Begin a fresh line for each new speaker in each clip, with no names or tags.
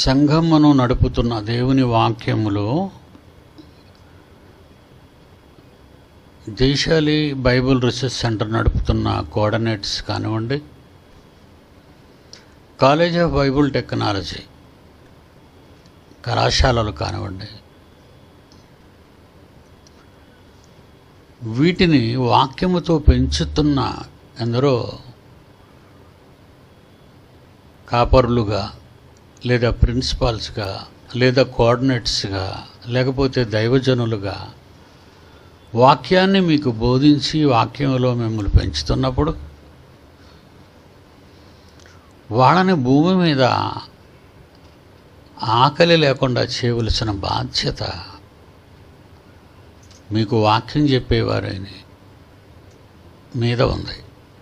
సంఘమును నడుపుతున్న దేవుని వాక్యములో జైశాలి బైబిల్ రీసెర్చ్ సెంటర్ నడుపుతున్న కోఆర్డినేట్స్ కానివ్వండి కాలేజ్ ఆఫ్ బైబిల్ టెక్నాలజీ కళాశాలలు కానివ్వండి వీటిని వాక్యముతో పెంచుతున్న ఎందరో కాపరులుగా లేదా ప్రిన్సిపాల్స్గా లేదా కోఆర్డినేట్స్గా లేకపోతే దైవజనులుగా వాక్యాన్ని మీకు బోధించి వాక్యంలో మిమ్మల్ని పెంచుతున్నప్పుడు వాళ్ళని భూమి మీద ఆకలి లేకుండా చేయవలసిన బాధ్యత మీకు వాక్యం చెప్పేవారని మీద ఉంది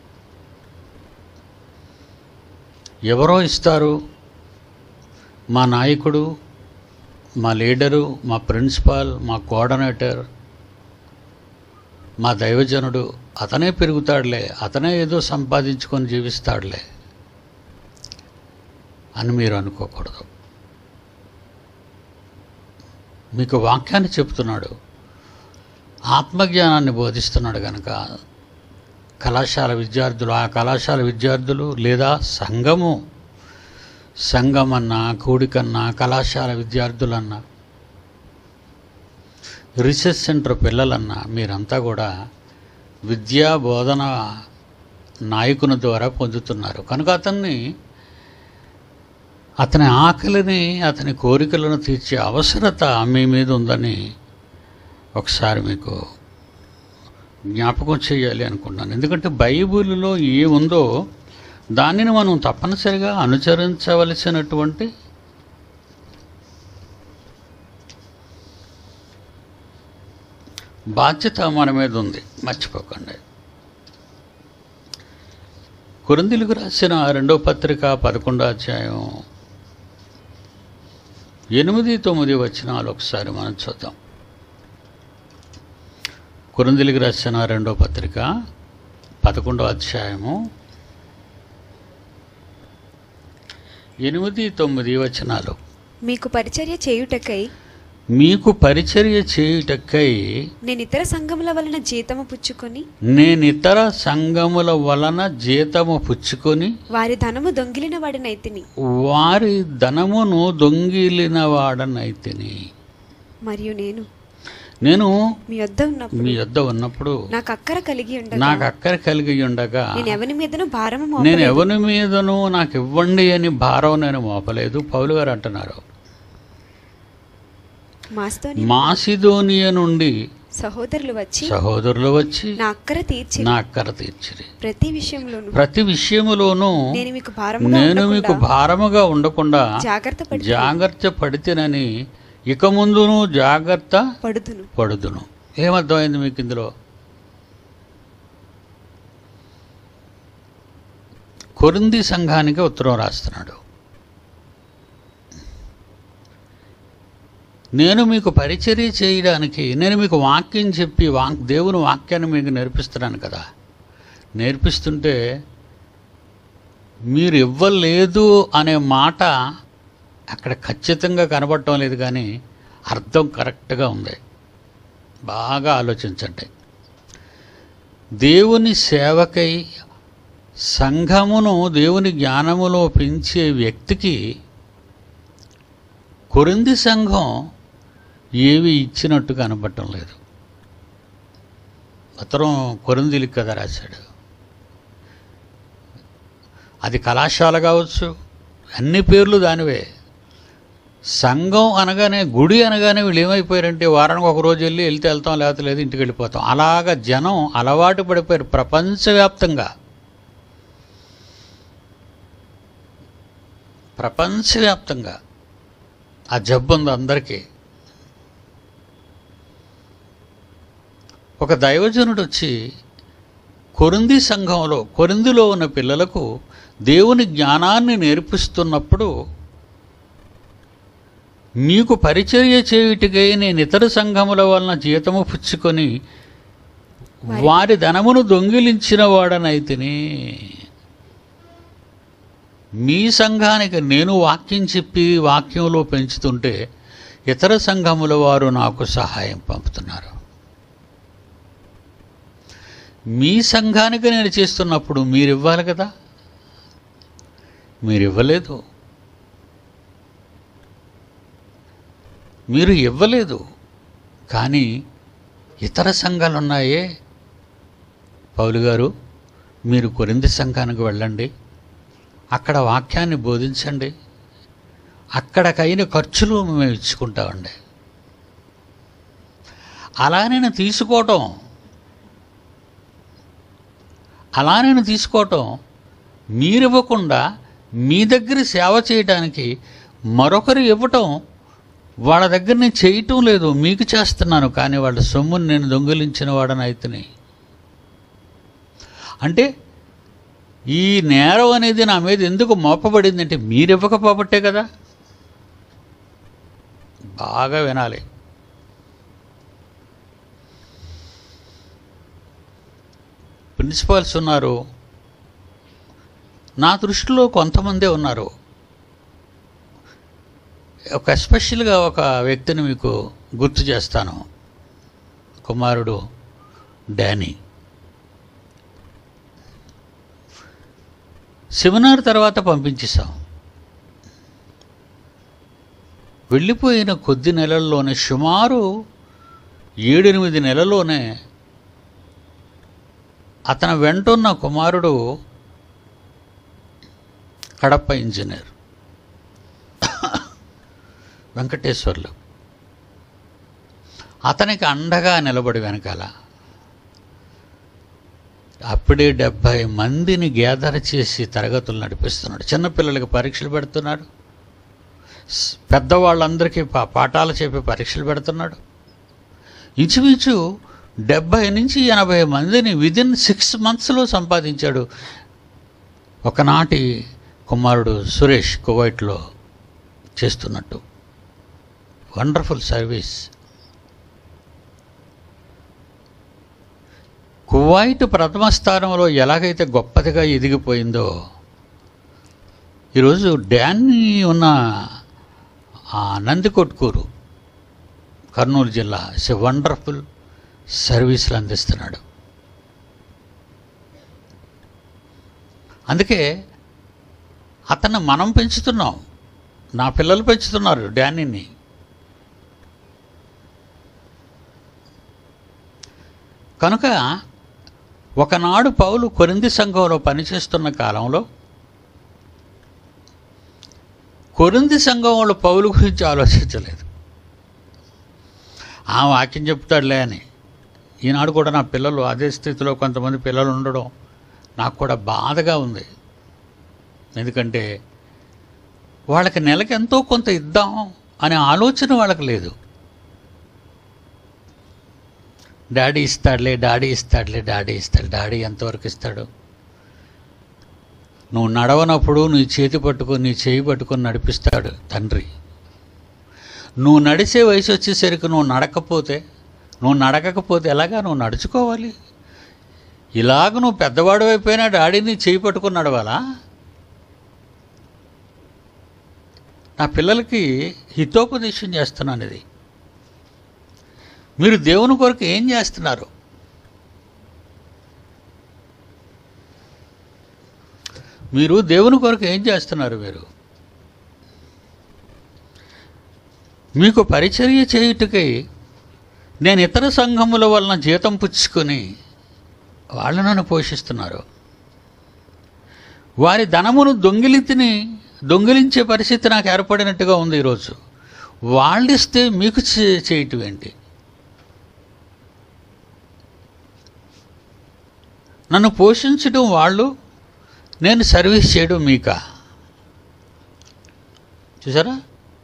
ఎవరో ఇస్తారు మా నాయకుడు మా లీడరు మా ప్రిన్సిపాల్ మా కోఆర్డినేటర్ మా దైవజనుడు అతనే పెరుగుతాడులే అతనే ఏదో సంపాదించుకొని జీవిస్తాడులే అని మీరు అనుకోకూడదు మీకు వాక్యాన్ని చెప్తున్నాడు ఆత్మజ్ఞానాన్ని బోధిస్తున్నాడు కనుక కళాశాల విద్యార్థులు ఆ కళాశాల విద్యార్థులు లేదా సంఘము సంఘమన్నా కూడికన్నా కళాశాల విద్యార్థులన్నా రీసెర్చ్ సెంటర్ పిల్లలన్నా మీరంతా కూడా విద్యా బోధన నాయకుని ద్వారా పొందుతున్నారు కనుక అతన్ని అతని ఆకలిని అతని కోరికలను తీర్చే అవసరత మీ మీద ఉందని ఒకసారి మీకు జ్ఞాపకం చేయాలి అనుకున్నాను ఎందుకంటే బైబిల్లో ఏముందో దానిని మనం తప్పనిసరిగా అనుసరించవలసినటువంటి బాధ్యత మన మీద ఉంది మర్చిపోకండి కురందిలకు రాసిన రెండో పత్రిక పదకొండో అధ్యాయం ఎనిమిది తొమ్మిది వచనాలు ఒకసారి మనం చూద్దాం కురందిలికి రాసిన రెండో పత్రిక పదకొండో అధ్యాయము ఎనిమిది తొమ్మిది వచనాలు
మీకు పరిచర్య చేయుటకై
మీకు పరిచర్య చేయుటకై
నేను ఇతర సంఘముల వలన జీతము పుచ్చుకొని
నేను ఇతర సంఘముల వలన జీతము పుచ్చుకొని
వారి ధనము దొంగిలిన వాడినైతిని
వారి ధనమును దొంగిలిన వాడనైతిని
మరియు నేను
నేను
మీ వద్ద ఉన్నప్పుడు
మీ యొద్ద ఉన్నప్పుడు
నాకు అక్కర కలిగి ఉండగా
నాకు అక్కర కలిగి ఉండగా
నేను ఎవరి మీదను భారము
నేను
మోపలేదు.
ఎవరి మీదను నాకు ఇవ్వండి అని భారం నేను మోపలేదు పౌలు గారు అంటున్నారు
మాస్తోని
మాసిదోనియ నుండి
సహోదరులు వచ్చి
సహోదరులు వచ్చి
నా అక్కర తీర్చి
నా అక్కర తీర్చిరి
ప్రతి విషయంలోను
ప్రతి విషయములోనూ
నేను మీకు భారముగా
నేను మీకు
ఉండకుండా
భారముగా ఉండకుండా
జాగ్రత్త పడి
జాగ్రత్త పడితేనని ఇక ముందును జాగ్రత్త
పడుదును
పడుదును ఏమర్థమైంది మీకు ఇందులో కొరింది సంఘానికి ఉత్తరం రాస్తున్నాడు నేను మీకు పరిచర్య చేయడానికి నేను మీకు వాక్యం చెప్పి వాక్ దేవుని వాక్యాన్ని మీకు నేర్పిస్తున్నాను కదా నేర్పిస్తుంటే మీరు ఇవ్వలేదు అనే మాట అక్కడ ఖచ్చితంగా కనబడటం లేదు కానీ అర్థం కరెక్ట్గా ఉంది బాగా ఆలోచించండి దేవుని సేవకై సంఘమును దేవుని జ్ఞానములో పెంచే వ్యక్తికి కొరింది సంఘం ఏవి ఇచ్చినట్టు కనబడటం లేదు ఉత్తరం కొరిందిలికి కదా రాశాడు అది కళాశాల కావచ్చు అన్ని పేర్లు దానివే సంఘం అనగానే గుడి అనగానే వీళ్ళు ఏమైపోయారంటే వారానికి ఒక రోజు వెళ్ళి వెళ్తే వెళ్తాం లేకపోతే లేదు ఇంటికి వెళ్ళిపోతాం అలాగ జనం అలవాటు పడిపోయారు ప్రపంచవ్యాప్తంగా ప్రపంచవ్యాప్తంగా ఆ జబ్బు ఉంది అందరికీ ఒక దైవజనుడు వచ్చి కొరింది సంఘంలో కొరిందిలో ఉన్న పిల్లలకు దేవుని జ్ఞానాన్ని నేర్పిస్తున్నప్పుడు మీకు పరిచర్య చేయుటికై నేను ఇతర సంఘముల వలన జీతము పుచ్చుకొని వారి ధనమును దొంగిలించిన వాడనైతిని మీ సంఘానికి నేను వాక్యం చెప్పి వాక్యంలో పెంచుతుంటే ఇతర సంఘముల వారు నాకు సహాయం పంపుతున్నారు మీ సంఘానికి నేను చేస్తున్నప్పుడు మీరు ఇవ్వాలి కదా మీరు ఇవ్వలేదు మీరు ఇవ్వలేదు కానీ ఇతర సంఘాలు ఉన్నాయే పౌలు గారు మీరు కొరింది సంఘానికి వెళ్ళండి అక్కడ వాక్యాన్ని బోధించండి అక్కడికైన ఖర్చులు మేము ఇచ్చుకుంటామండి అలా నేను తీసుకోవటం అలా నేను తీసుకోవటం మీరివ్వకుండా మీ దగ్గర సేవ చేయడానికి మరొకరు ఇవ్వటం వాళ్ళ దగ్గర నేను చేయటం లేదు మీకు చేస్తున్నాను కానీ వాళ్ళ సొమ్ముని నేను దొంగిలించిన వాడని అయితేనే అంటే ఈ నేరం అనేది నా మీద ఎందుకు మోపబడింది అంటే మీరు ఇవ్వకపోబట్టే కదా బాగా వినాలి ప్రిన్సిపాల్స్ ఉన్నారు నా దృష్టిలో కొంతమందే ఉన్నారు ఒక ఎస్పెషల్గా ఒక వ్యక్తిని మీకు గుర్తు చేస్తాను కుమారుడు డానీ సెమినార్ తర్వాత పంపించేశాం వెళ్ళిపోయిన కొద్ది నెలల్లోనే సుమారు ఏడెనిమిది నెలల్లోనే అతని వెంటున్న కుమారుడు కడప ఇంజనీర్ వెంకటేశ్వర్లు అతనికి అండగా నిలబడి వెనకాల అప్పుడే డెబ్భై మందిని గ్యాదర్ చేసి తరగతులు నడిపిస్తున్నాడు చిన్నపిల్లలకి పరీక్షలు పెడుతున్నాడు స్- పెద్దవాళ్ళందరికీ పా పాఠాలు చెప్పి పరీక్షలు పెడుతున్నాడు ఇంచుమించు డెబ్భై నుంచి ఎనభై మందిని విదిన్ సిక్స్ మంత్స్లో సంపాదించాడు ఒకనాటి కుమారుడు సురేష్ కువైట్లో చేస్తున్నట్టు వండర్ఫుల్ సర్వీస్ కువైట్ ప్రథమ స్థానంలో ఎలాగైతే గొప్పదిగా ఎదిగిపోయిందో ఈరోజు డ్యాన్ని ఉన్న ఆ నందికొట్కూరు కర్నూలు జిల్లా ఇట్స్ ఎ వండర్ఫుల్ సర్వీసులు అందిస్తున్నాడు అందుకే అతన్ని మనం పెంచుతున్నాం నా పిల్లలు పెంచుతున్నారు డానీని కనుక ఒకనాడు పౌలు కొరింది సంఘంలో పనిచేస్తున్న కాలంలో కొరింది సంఘం వాళ్ళు పౌలు గురించి ఆలోచించలేదు ఆ వాక్యం చెప్తాడులే అని ఈనాడు కూడా నా పిల్లలు అదే స్థితిలో కొంతమంది పిల్లలు ఉండడం నాకు కూడా బాధగా ఉంది ఎందుకంటే వాళ్ళకి నెలకి ఎంతో కొంత ఇద్దాం అనే ఆలోచన వాళ్ళకి లేదు డాడీ ఇస్తాడులే డాడీ ఇస్తాడులే డాడీ ఇస్తాడు డాడీ ఎంతవరకు ఇస్తాడు నువ్వు నడవనప్పుడు నీ చేతి పట్టుకొని నీ చేయి పట్టుకొని నడిపిస్తాడు తండ్రి నువ్వు నడిచే వయసు వచ్చేసరికి నువ్వు నడకపోతే నువ్వు నడకకపోతే ఎలాగా నువ్వు నడుచుకోవాలి ఇలాగ నువ్వు పెద్దవాడు అయిపోయినా డాడీని చేయి పట్టుకొని నడవాలా నా పిల్లలకి హితోపదేశం చేస్తున్నాను ఇది మీరు దేవుని కొరకు ఏం చేస్తున్నారు మీరు దేవుని కొరకు ఏం చేస్తున్నారు మీరు మీకు పరిచర్య చేయుటకై నేను ఇతర సంఘముల వలన జీతం పుచ్చుకొని వాళ్ళు నన్ను పోషిస్తున్నారు వారి ధనమును దొంగిలితిని దొంగిలించే పరిస్థితి నాకు ఏర్పడినట్టుగా ఉంది ఈరోజు వాళ్ళిస్తే మీకు చే- చేయటం ఏంటి నన్ను పోషించడం వాళ్ళు నేను సర్వీస్ చేయడం మీకా చూసారా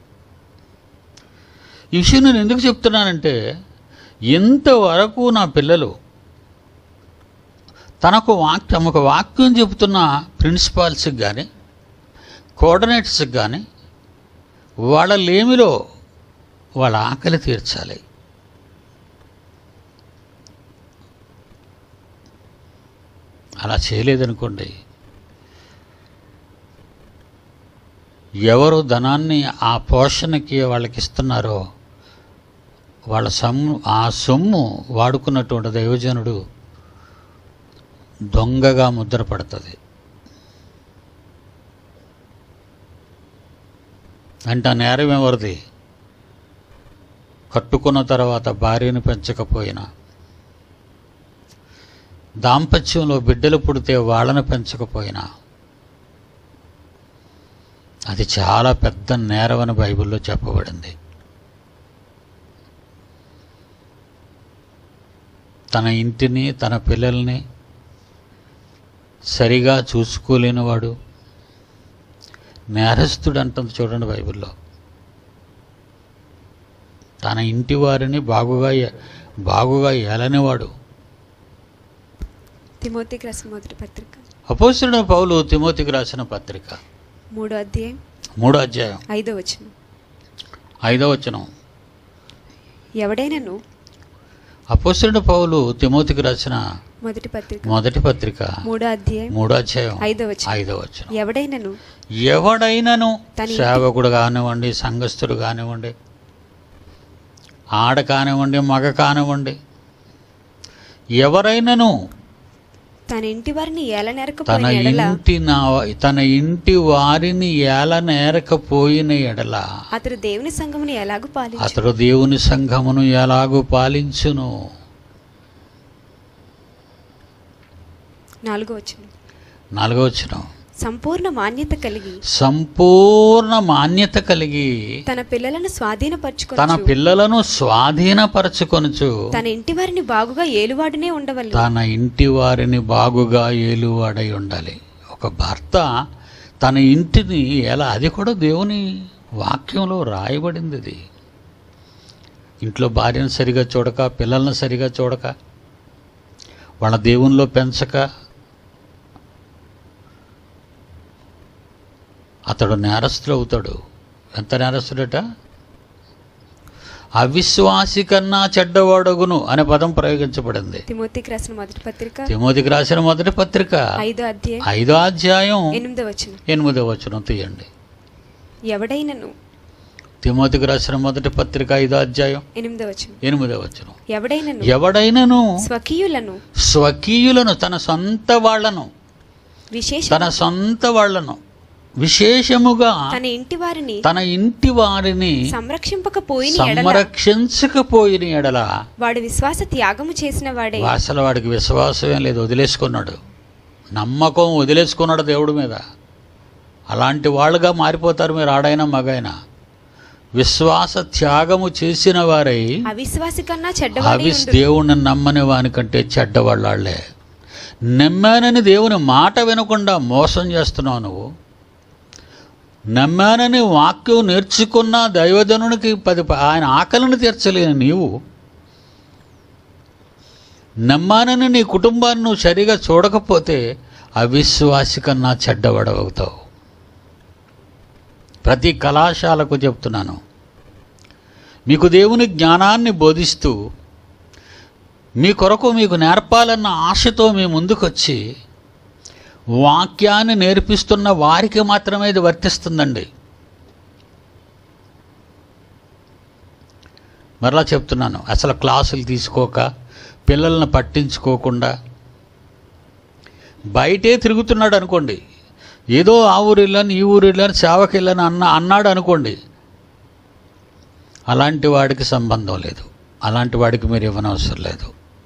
ఈ విషయం నేను ఎందుకు చెప్తున్నానంటే ఇంతవరకు నా పిల్లలు తనకు వాక్యం ఒక వాక్యం చెబుతున్న ప్రిన్సిపాల్స్కి కానీ కోఆర్డినేటర్స్కి కానీ వాళ్ళ లేమిలో వాళ్ళ ఆకలి తీర్చాలి అలా చేయలేదనుకోండి ఎవరు ధనాన్ని ఆ పోషణకి వాళ్ళకి ఇస్తున్నారో వాళ్ళ సొమ్ము ఆ సొమ్ము వాడుకున్నటువంటి దైవజనుడు దొంగగా ముద్రపడుతుంది అంటే ఆ నేరం ఎవరిది కట్టుకున్న తర్వాత భార్యను పెంచకపోయినా దాంపత్యంలో బిడ్డలు పుడితే వాళ్ళని పెంచకపోయినా అది చాలా పెద్ద నేరం అని బైబిల్లో చెప్పబడింది తన ఇంటిని తన పిల్లల్ని సరిగా చూసుకోలేనివాడు నేరస్తుడు అంటుంది చూడండి బైబిల్లో తన ఇంటి వారిని బాగుగా ఏ- బాగుగా ఏలనివాడు
తిమోతికి రాసిన మొదటి పత్రిక
అపోస్తుడు పౌలు తిమోతికి రాసిన పత్రిక
మూడో అధ్యాయం
మూడో అధ్యాయం
ఐదో వచనం
ఐదో వచనం
ఎవడైనను
అపోస్తుడు పౌలు తిమోతికి రాసిన
మొదటి పత్రిక
మొదటి పత్రిక
మూడో అధ్యాయం
మూడో అధ్యాయం
ఐదో వచనం
ఐదో వచనం
ఎవడైనను
ఎవడైనను
తన ఇంటి-
సేవకుడు కానివ్వండి సంఘస్థుడు కానివ్వండి ఆడ కానివ్వండి మగ కానివ్వండి ఎవరైనను
తన ఇంటి వారిని
తన
ఏలనెరకపోయిన ఎడల
ఇంటి నా తన ఇంటి వారిని ఏల నేరకపోయిన ఎడల
అతడు దేవుని సంఘమును ఎలాగూ పాలించు
అతడు దేవుని సంఘమును ఎలాగూ పాలించును
నాలుగో వచనం
నాలుగో వచనం
సంపూర్ణ మాన్యత కలిగి
సంపూర్ణ మాన్యత కలిగి
తన పిల్లలను
తన
స్వాధీనపరచుకొని
పిల్లలను స్వాధీనపరచుకొనుచు
తన ఇంటి వారిని బాగుగా ఏలువాడునే ఉండవల్లి
తన ఇంటి వారిని బాగుగా ఏలువాడై ఉండాలి ఒక భర్త తన ఇంటిని ఎలా అది కూడా దేవుని వాక్యంలో రాయబడింది ఇది ఇంట్లో భార్యను సరిగా చూడక పిల్లల్ని సరిగా చూడక వాళ్ళ దేవునిలో పెంచక అతడు నేరస్తుడు అవుతాడు ఎంత నేరస్తుడట అవిశ్వాసి కన్నా చెడ్డవాడగును అనే పదం ప్రయోగించబడింది
తిమోతికి రాసిన మొదటి పత్రిక
తిమోతికి రాసిన మొదటి పత్రిక
ఐదో అధ్యాయం
ఐదో అధ్యాయం
ఎనిమిదో వచనం
ఎనిమిదో వచనం తీయండి
ఎవడైనను
తిమోతికి రాసిన మొదటి పత్రిక ఐదో అధ్యాయం
ఎనిమిదో వచనం
ఎనిమిదో వచనం
ఎవడైనను
ఎవడైనను
స్వకీయులను
స్వకీయులను తన సొంత వాళ్ళను
విశేష
తన సొంత వాళ్ళను విశేషముగా
తన ఇంటి వారిని
తన ఇంటి వారిని
సంరక్షింపకపోయిన ఎడల
సంరక్షించకపోయిన ఎడల
వాడు విశ్వాస త్యాగము చేసిన వాడే
అసలు వాడికి విశ్వాసం ఏం లేదు వదిలేసుకున్నాడు నమ్మకం వదిలేసుకున్నాడు దేవుడి మీద అలాంటి వాళ్ళుగా మారిపోతారు మీరు ఆడైనా మగైనా విశ్వాస త్యాగము చేసిన వారై
అవిశ్వాసి కన్నా చెడ్డవాడే
అవిస్
ఉండు.
దేవుణ్ణి నమ్మని వానికంటే చెడ్డవాళ్ళే నమ్మానని దేవుని మాట వినకుండా మోసం చేస్తున్నావు నువ్వు నమ్మానని వాక్యం నేర్చుకున్న దైవజనునికి పది ప- ఆయన ఆకలిని తీర్చలేని నీవు నమ్మానని నీ కుటుంబాన్ని నువ్వు సరిగా చూడకపోతే అవిశ్వాసి కన్నా చెడ్డవడవుతావు ప్రతి కళాశాలకు చెప్తున్నాను మీకు దేవుని జ్ఞానాన్ని బోధిస్తూ మీ కొరకు మీకు నేర్పాలన్న ఆశతో మీ ముందుకొచ్చి వాక్యాన్ని నేర్పిస్తున్న వారికి మాత్రమే ఇది వర్తిస్తుందండి మరలా చెప్తున్నాను అసలు క్లాసులు తీసుకోక పిల్లల్ని పట్టించుకోకుండా బయటే తిరుగుతున్నాడు అనుకోండి ఏదో ఆ ఊరు వెళ్ళాను ఈ ఊరు వెళ్ళాను సేవకి వెళ్ళాను అన్న అన్నాడు అనుకోండి అలాంటి వాడికి సంబంధం లేదు అలాంటి వాడికి మీరు ఇవ్వనవసరం లేదు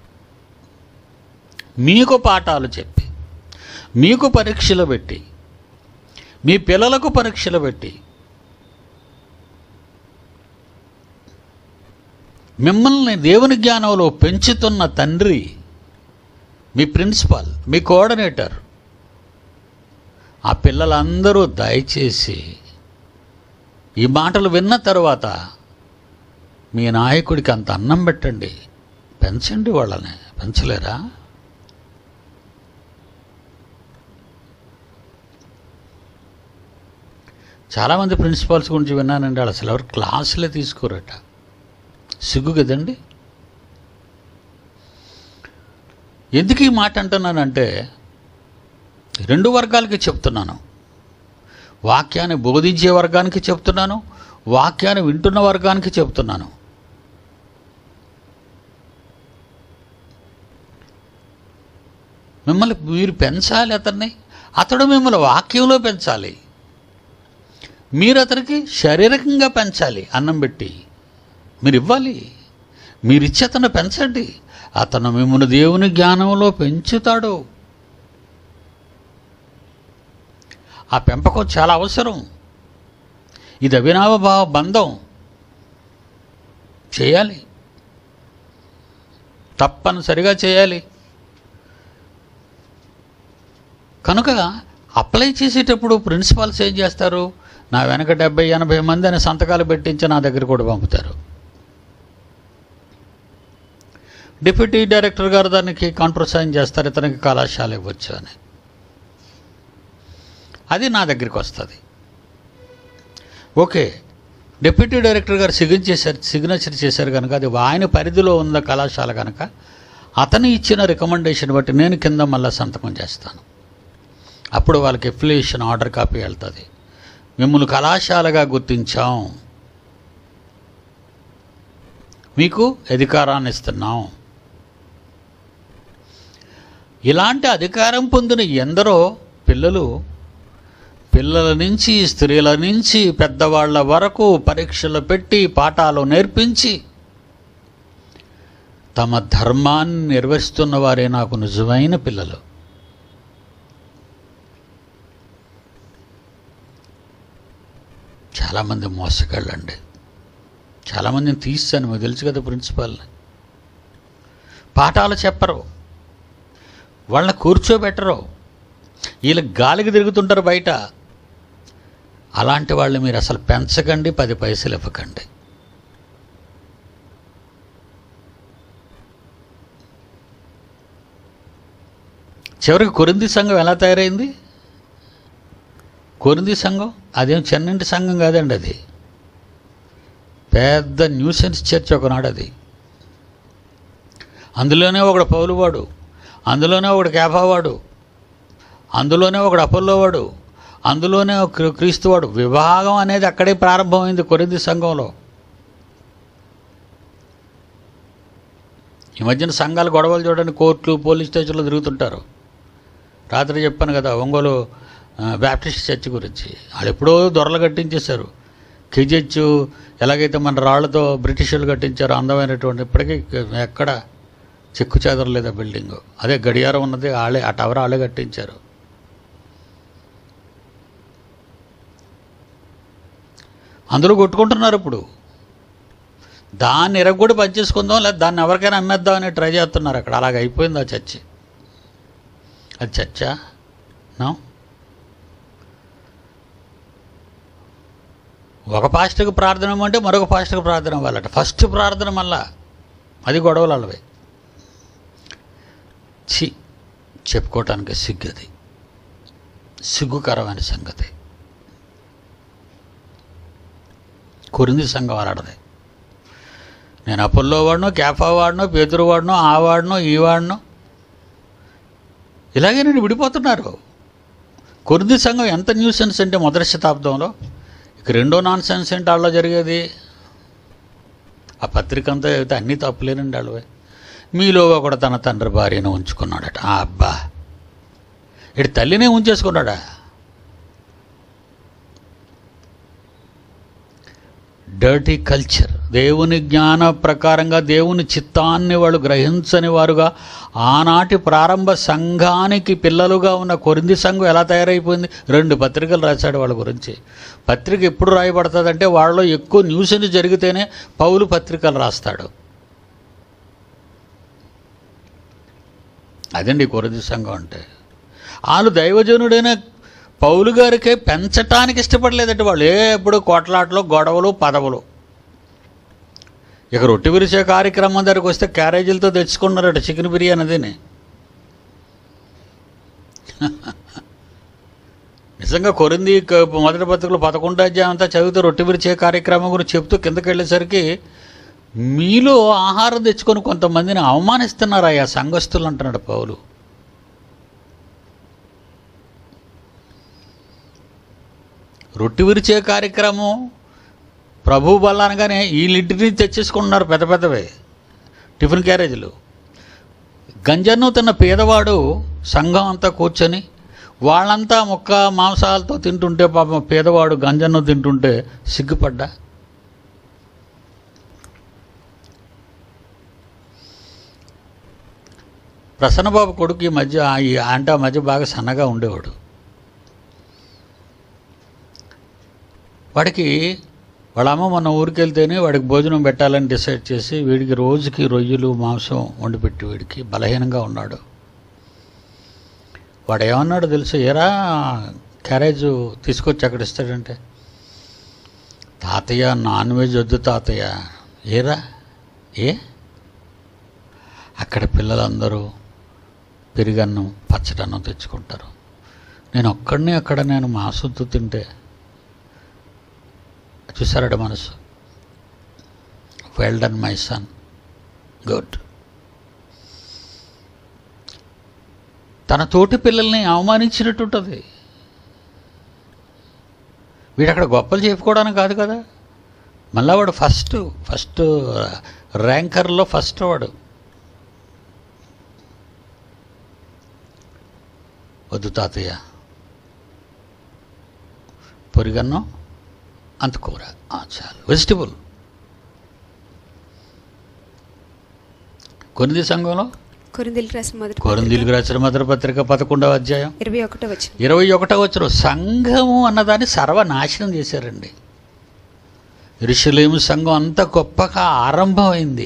మీకు పాఠాలు చెప్పి మీకు పరీక్షలు పెట్టి మీ పిల్లలకు పరీక్షలు పెట్టి మిమ్మల్ని దేవుని జ్ఞానంలో పెంచుతున్న తండ్రి మీ ప్రిన్సిపాల్ మీ కోఆర్డినేటర్ ఆ పిల్లలందరూ దయచేసి ఈ మాటలు విన్న తర్వాత మీ నాయకుడికి అంత అన్నం పెట్టండి పెంచండి వాళ్ళని పెంచలేరా చాలామంది ప్రిన్సిపాల్స్ గురించి విన్నానండి వాళ్ళు అసలు ఎవరు క్లాసులే తీసుకోరట సిగ్గు కదండి ఎందుకు ఈ మాట అంటున్నానంటే రెండు వర్గాలకి చెప్తున్నాను వాక్యాన్ని బోధించే వర్గానికి చెప్తున్నాను వాక్యాన్ని వింటున్న వర్గానికి చెప్తున్నాను మిమ్మల్ని మీరు పెంచాలి అతన్ని అతడు మిమ్మల్ని వాక్యంలో పెంచాలి మీరు అతనికి శారీరకంగా పెంచాలి అన్నం పెట్టి మీరు ఇవ్వాలి మీరు ఇచ్చి అతను పెంచండి అతను మిమ్మల్ని దేవుని జ్ఞానంలో పెంచుతాడు ఆ పెంపకం చాలా అవసరం ఇది అవినావ భావ బంధం చేయాలి తప్పనిసరిగా చేయాలి కనుక అప్లై చేసేటప్పుడు ప్రిన్సిపాల్స్ ఏం చేస్తారు నా వెనక డెబ్బై ఎనభై మంది అని సంతకాలు పెట్టించి నా దగ్గర కూడా పంపుతారు డిప్యూటీ డైరెక్టర్ గారు దానికి కాంట్రోసైన్ చేస్తారు ఇతనికి కళాశాల ఇవ్వచ్చు అని అది నా దగ్గరికి వస్తుంది ఓకే డిప్యూటీ డైరెక్టర్ గారు సిగ్నేచర్ చేశారు సిగ్నేచర్ చేశారు కనుక అది ఆయన పరిధిలో ఉన్న కళాశాల కనుక అతను ఇచ్చిన రికమెండేషన్ బట్టి నేను కింద మళ్ళీ సంతకం చేస్తాను అప్పుడు వాళ్ళకి ఎఫిలియేషన్ ఆర్డర్ కాపీ వెళ్తుంది మిమ్మల్ని కళాశాలగా గుర్తించాం మీకు అధికారాన్ని ఇస్తున్నాం ఇలాంటి అధికారం పొందిన ఎందరో పిల్లలు పిల్లల నుంచి స్త్రీల నుంచి పెద్దవాళ్ళ వరకు పరీక్షలు పెట్టి పాఠాలు నేర్పించి తమ ధర్మాన్ని నిర్వహిస్తున్న వారే నాకు నిజమైన పిల్లలు చాలామంది మోసగాళ్ళండి చాలామందిని తీస్తాను మీకు తెలుసు కదా ప్రిన్సిపాల్ని పాఠాలు చెప్పరు వాళ్ళని కూర్చోబెట్టరు వీళ్ళు గాలికి తిరుగుతుంటారు బయట అలాంటి వాళ్ళు మీరు అసలు పెంచకండి పది పైసలు ఇవ్వకండి చివరికి కొరింది సంఘం ఎలా తయారైంది కొరింది సంఘం అదేం చెన్నింటి సంఘం కాదండి అది పెద్ద న్యూసెన్స్ చర్చ్ ఒకనాడు అది అందులోనే ఒకడు పౌలువాడు అందులోనే ఒకడు కేఫావాడు అందులోనే ఒకడు అపోల్లోవాడు అందులోనే ఒక క్రీ- క్రీస్తువాడు విభాగం అనేది అక్కడే ప్రారంభమైంది కొరింది సంఘంలో ఈ మధ్యన సంఘాలు గొడవలు చూడండి కోర్టులు పోలీస్ స్టేషన్లో తిరుగుతుంటారు రాత్రి చెప్పాను కదా ఒంగోలు ఆ, బ్యాప్టిస్ట్ చర్చ్ గురించి వాళ్ళు ఎప్పుడో దొరలు కట్టించేశారు కిజెచ్ ఎలాగైతే మన రాళ్లతో బ్రిటిషర్లు కట్టించారో అందమైనటువంటి ఇప్పటికీ ఎక్కడ చెక్కు చెదరలేదు ఆ బిల్డింగ్ అదే గడియారం ఉన్నది వాళ్ళే ఆ టవర్ వాళ్ళే కట్టించారు అందులో కొట్టుకుంటున్నారు ఇప్పుడు దాన్ని ఎరగొడి పనిచేసుకుందాం లేదా దాన్ని ఎవరికైనా అమ్మేద్దాం అని ట్రై చేస్తున్నారు అక్కడ అలాగ అయిపోయింది ఆ చర్చి అది చర్చా నో ఒక పాస్టర్కి ప్రార్థన ఇవ్వమంటే మరొక పాస్టర్కి ప్రార్థన ఇవ్వాలట ఫస్ట్ ప్రార్థన మళ్ళా అది గొడవలు అలవే చి చెప్పుకోవటానికి సిగ్గది సిగ్గుకరమైన సంగతి కొరింది సంఘం అలాడది నేను అప్పుల్లో వాడినో క్యాఫా వాడినో పేతురు వాడినో ఆ వాడినో ఈ వాడినో ఇలాగే నేను విడిపోతున్నారు కొరింది సంఘం ఎంత న్యూసెన్స్ అంటే మొదటి శతాబ్దంలో ఇక రెండో నాన్ సెన్స్ ఏంటి వాళ్ళలో జరిగేది ఆ పత్రిక అంతా అయితే అన్నీ తప్పులేనండి వాళ్ళవే మీలో ఒకడు తన తండ్రి భార్యను ఉంచుకున్నాడట ఆ అబ్బా ఇటు తల్లినే ఉంచేసుకున్నాడా డర్టీ కల్చర్ దేవుని జ్ఞాన ప్రకారంగా దేవుని చిత్తాన్ని వాళ్ళు గ్రహించని వారుగా ఆనాటి ప్రారంభ సంఘానికి పిల్లలుగా ఉన్న కొరింది సంఘం ఎలా తయారైపోయింది రెండు పత్రికలు రాశాడు వాళ్ళ గురించి పత్రిక ఎప్పుడు రాయబడుతుందంటే వాళ్ళలో ఎక్కువ న్యూస్ అని జరిగితేనే పౌలు పత్రికలు రాస్తాడు అదండి కొరింది సంఘం అంటే వాళ్ళు దైవజనుడైన పౌలు గారికే పెంచటానికి ఇష్టపడలేదంటే వాళ్ళు ఏ ఎప్పుడు కోట్లాటలు గొడవలు పదవులు ఇక రొట్టె విరిసే కార్యక్రమం దగ్గరికి వస్తే క్యారేజీలతో తెచ్చుకున్నారట చికెన్ బిర్యానీ అదిని నిజంగా కొరింది క- మొదటి పత్రికలు పదకొండో అధ్యాయం అంతా చదివితే రొట్టె విరిచే కార్యక్రమం గురించి చెప్తూ కిందకి వెళ్ళేసరికి మీలో ఆహారం తెచ్చుకొని కొంతమందిని అవమానిస్తున్నారు అయ్యా సంఘస్థులు అంటున్నాడు పౌలు రొట్టె విరిచే కార్యక్రమం ప్రభు బల్ల అనగానే వీళ్ళింటిని తెచ్చేసుకుంటున్నారు పెద్ద పెద్దవే టిఫిన్ క్యారేజీలు గంజన్ను తిన్న పేదవాడు సంఘం అంతా కూర్చొని వాళ్ళంతా ముక్క మాంసాలతో తింటుంటే పాపం పేదవాడు గంజన్ను తింటుంటే సిగ్గుపడ్డా ప్రసన్నబాబు కొడుకు ఈ మధ్య ఈ అంటే ఆ మధ్య బాగా సన్నగా ఉండేవాడు వాడికి వాళ్ళ అమ్మ మొన్న ఊరికి వెళ్తేనే వాడికి భోజనం పెట్టాలని డిసైడ్ చేసి వీడికి రోజుకి రొయ్యలు మాంసం వండి పెట్టి వీడికి బలహీనంగా ఉన్నాడు వాడు ఏమన్నాడు తెలుసు ఏరా క్యారేజ్ తీసుకొచ్చి అక్కడ ఇస్తాడంటే తాతయ్య నాన్ వెజ్ వద్దు తాతయ్య ఏరా ఏ అక్కడ పిల్లలందరూ పెరుగన్నం పచ్చడన్నం తెచ్చుకుంటారు నేను ఒక్కడిని అక్కడ నేను మాంసంతో తింటే చూసారట మనసు well done my son good తన తోటి పిల్లల్ని అవమానించినట్టుంటుంది వీడు అక్కడ గొప్పలు చెప్పుకోవడానికి కాదు కదా మళ్ళా వాడు ఫస్ట్ ఫస్ట్ ర్యాంకర్లో ఫస్ట్ వాడు వద్దు తాతయ్య పొరిగన్నం అంత కూర ఆ, చాలు వెజిటబుల్ కొనిది సంఘంలో
కొరిందీలు రాసిన మొదటి
కొరందీలకు రాసిన మధుర పత్రిక పదకొండవ అధ్యాయం
ఇరవై ఒకటో వచ్చిన
ఇరవై ఒకటో వచ్చిన సంఘము అన్నదాన్ని సర్వనాశనం చేశారండి ఋషులేము సంఘం అంత గొప్పగా ఆరంభమైంది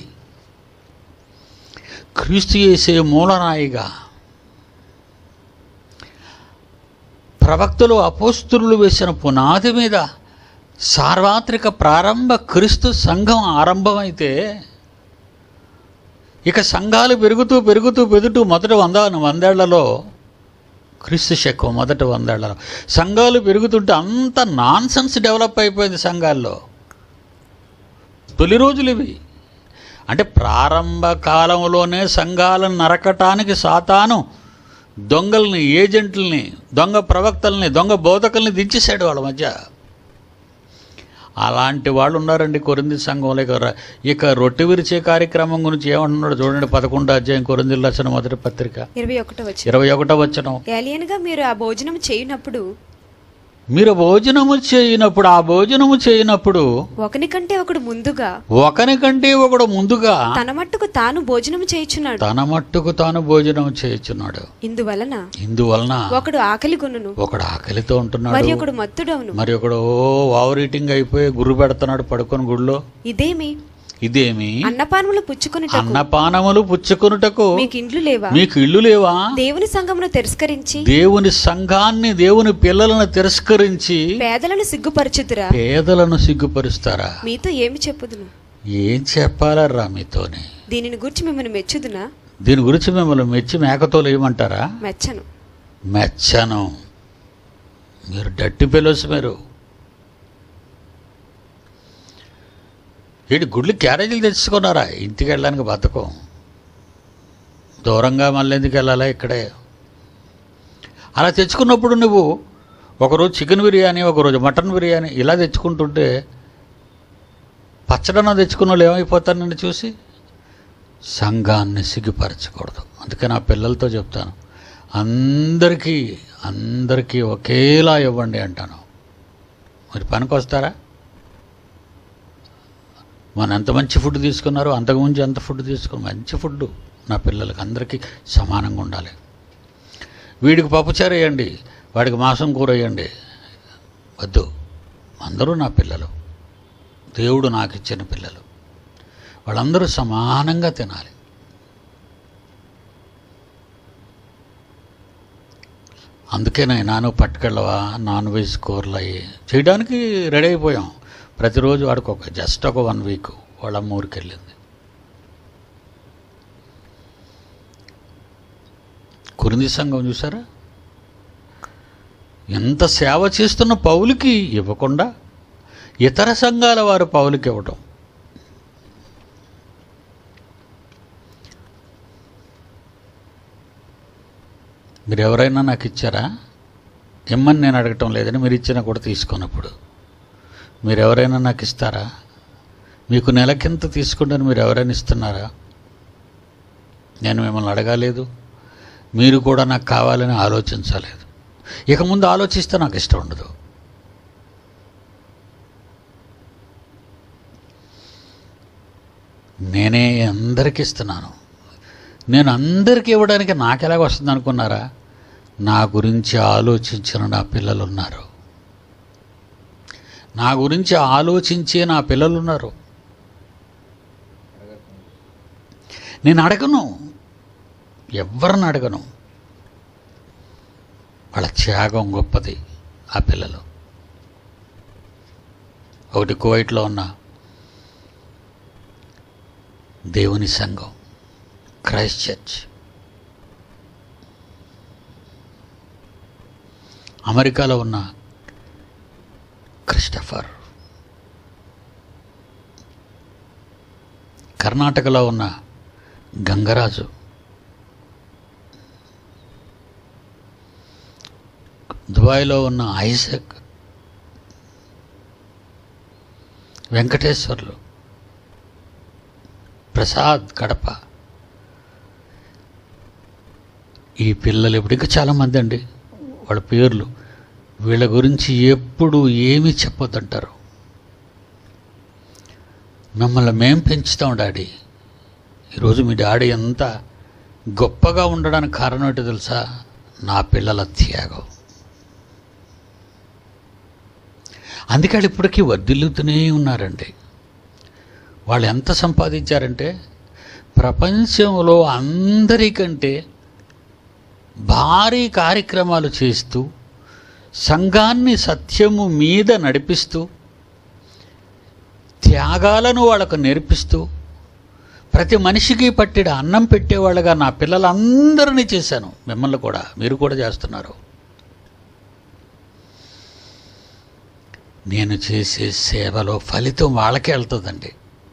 క్రీస్తు చేసే మూలనాయిగా ప్రవక్తలు అపోస్తులు వేసిన పునాది మీద సార్వత్రిక ప్రారంభ క్రీస్తు సంఘం ఆరంభమైతే ఇక సంఘాలు పెరుగుతూ పెరుగుతూ పెరుగుతూ మొదటి వంద వందేళ్లలో క్రీస్తు శకం మొదటి వందేళ్లలో సంఘాలు పెరుగుతుంటే అంత నాన్ సెన్స్ డెవలప్ అయిపోయింది సంఘాల్లో తొలి రోజులు ఇవి అంటే ప్రారంభ కాలంలోనే సంఘాలను నరకటానికి సాతాను దొంగల్ని ఏజెంట్లని దొంగ ప్రవక్తల్ని దొంగ బోధకుల్ని దించేశాడు వాళ్ళ మధ్య అలాంటి వాళ్ళు ఉన్నారండి కొరింది సంఘంలో ఇక ర- ఇక రొట్టె విరిచే కార్యక్రమం గురించి ఏమంటున్నాడు చూడండి పదకొండో అధ్యాయం కొరింది రచన మొదటి పత్రిక
ఇరవై ఒకటో వచ్చిన
ఇరవై ఒకటో వచ్చనం
ఏలియన్గా మీరు ఆ భోజనం చేయనప్పుడు
మీరు భోజనము చేయనప్పుడు ఆ భోజనము చేయనప్పుడు
ఒకని కంటే ఒకడు ముందుగా
ఒకనికంటే ఒకడు ముందుగా
తన మట్టుకు తాను భోజనం చేయుచున్నాడు
తన మట్టుకు తాను భోజనం చేయుచున్నాడు
ఇందువలన
ఇందువలన
ఒకడు ఆకలి కొనును
ఒకడు ఆకలితో
మరి
ఉంటున్నాడు
ఒకడు మత్తుడవును
మరి ఒకడు ఓ ఓవర్ ఈటింగ్ అయిపోయి గుర్రు పెడుతున్నాడు పడుకొని గుడిలో
ఇదేమి
ఇదేమి
అన్నపానములు పుచ్చుకొనుటకు
అన్నపానములు పుచ్చుకొనుటకు
మీకు ఇండ్లు లేవా
మీకు ఇల్లు లేవా
దేవుని సంఘమును తిరస్కరించి
దేవుని సంఘాన్ని దేవుని పిల్లలను తిరస్కరించి
పేదలను సిగ్గుపరచుదురా
పేదలను సిగ్గుపరుస్తారా
మీతో ఏమి చెప్పుదును
ఏం చెప్పాలరా మీతోని
దీనిని గురించి మిమ్మల్ని మెచ్చుదునా
దీని గురించి మిమ్మల్ని మెచ్చి మేకతోలు ఏమంటారా
మెచ్చను
మెచ్చను మీరు డట్టి పిల్లస్ మీరు ఏంటి గుడ్లు క్యారేజీలు తెచ్చుకున్నారా ఇంటికి వెళ్ళడానికి బతకం దూరంగా మళ్ళీ ఎందుకు వెళ్ళాలా ఇక్కడే అలా తెచ్చుకున్నప్పుడు నువ్వు ఒకరోజు చికెన్ బిర్యానీ ఒకరోజు మటన్ బిర్యానీ ఇలా తెచ్చుకుంటుంటే పచ్చడన తెచ్చుకున్న వాళ్ళు ఏమైపోతారు నన్ను చూసి సంఘాన్ని సిగ్గుపరచకూడదు అందుకే నా పిల్లలతో చెప్తాను అందరికీ అందరికీ ఒకేలా ఇవ్వండి అంటాను మరి పనికి వస్తారా మనం ఎంత మంచి ఫుడ్ తీసుకున్నారో అంతకుముందు ఎంత ఫుడ్ తీసుకున్నారు మంచి ఫుడ్ నా పిల్లలకి అందరికీ సమానంగా ఉండాలి వీడికి పప్పుచారు వేయండి వాడికి మాంసం కూర వేయండి వద్దు అందరూ నా పిల్లలు దేవుడు నాకు ఇచ్చిన పిల్లలు వాళ్ళందరూ సమానంగా తినాలి అందుకే నాను పట్టుకెళ్ళవా నాన్ వెజ్ కూరలు అయ్యి చేయడానికి రెడీ అయిపోయాం ప్రతిరోజు వాడికి ఒక జస్ట్ ఒక వన్ వీక్ వాళ్ళ అమ్మ ఊరికి వెళ్ళింది కురింది సంఘం చూసారా ఎంత సేవ చేస్తున్న పౌలుకి ఇవ్వకుండా ఇతర సంఘాల వారు పౌలుకి ఇవ్వటం మీరు ఎవరైనా నాకు ఇచ్చారా ఇమ్మని నేను అడగటం లేదని మీరు ఇచ్చినా కూడా తీసుకున్నప్పుడు మీరు ఎవరైనా నాకు ఇస్తారా మీకు నెలకింత తీసుకుంటాను మీరు ఎవరైనా ఇస్తున్నారా నేను మిమ్మల్ని అడగలేదు మీరు కూడా నాకు కావాలని ఆలోచించలేదు ఇక ముందు ఆలోచిస్తే నాకు ఇష్టం ఉండదు నేనే అందరికి ఇస్తున్నాను నేను అందరికీ ఇవ్వడానికి నాకు ఎలాగ వస్తుంది అనుకున్నారా నా గురించి ఆలోచించిన నా పిల్లలు ఉన్నారు నా గురించి ఆలోచించే నా పిల్లలు ఉన్నారు నేను అడగను ఎవరిని అడగను వాళ్ళ త్యాగం గొప్పది ఆ పిల్లలు ఒకటి కువైట్లో ఉన్న దేవుని సంఘం క్రైస్ట్ చర్చ్ అమెరికాలో ఉన్న క్రిస్టఫర్ కర్ణాటకలో ఉన్న గంగరాజు దుబాయ్లో ఉన్న ఐజక్ వెంకటేశ్వర్లు ప్రసాద్ కడప ఈ పిల్లలు ఇప్పుడు ఇంకా చాలామంది అండి వాళ్ళ పేర్లు వీళ్ళ గురించి ఎప్పుడు ఏమీ చెప్పొద్దంటారు మిమ్మల్ని మేం పెంచుతాం డాడీ ఈరోజు మీ డాడీ ఎంత గొప్పగా ఉండడానికి కారణం ఏంటో తెలుసా నా పిల్లల త్యాగం అందుకే వాళ్ళు ఇప్పటికీ వర్ధిల్లుతూనే ఉన్నారండి వాళ్ళు ఎంత సంపాదించారంటే ప్రపంచంలో అందరికంటే భారీ కార్యక్రమాలు చేస్తూ సంఘాన్ని సత్యము మీద నడిపిస్తూ త్యాగాలను వాళ్ళకు నేర్పిస్తూ ప్రతి మనిషికి పట్టిన అన్నం పెట్టేవాళ్ళగా నా పిల్లలందరినీ చేశాను మిమ్మల్ని కూడా మీరు కూడా చేస్తున్నారు నేను చేసే సేవలో ఫలితం వాళ్ళకే వెళ్తుందండి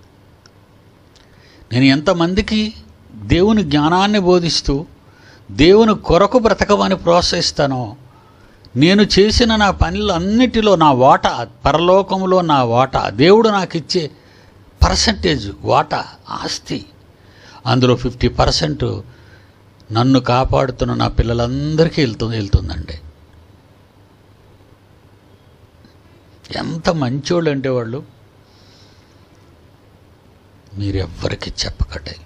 నేను ఎంతమందికి దేవుని జ్ఞానాన్ని బోధిస్తూ దేవుని కొరకు బ్రతకమని ప్రోత్సహిస్తానో నేను చేసిన నా పనులన్నిటిలో నా వాటా పరలోకంలో నా వాటా దేవుడు నాకు ఇచ్చే పర్సంటేజ్ వాటా ఆస్తి అందులో ఫిఫ్టీ పర్సెంట్ నన్ను కాపాడుతున్న నా పిల్లలందరికీ వెళ్తుంది వెళ్తుందండి ఎంత మంచోళ్ళు అంటే వాళ్ళు మీరెవ్వరికి చెప్పకండి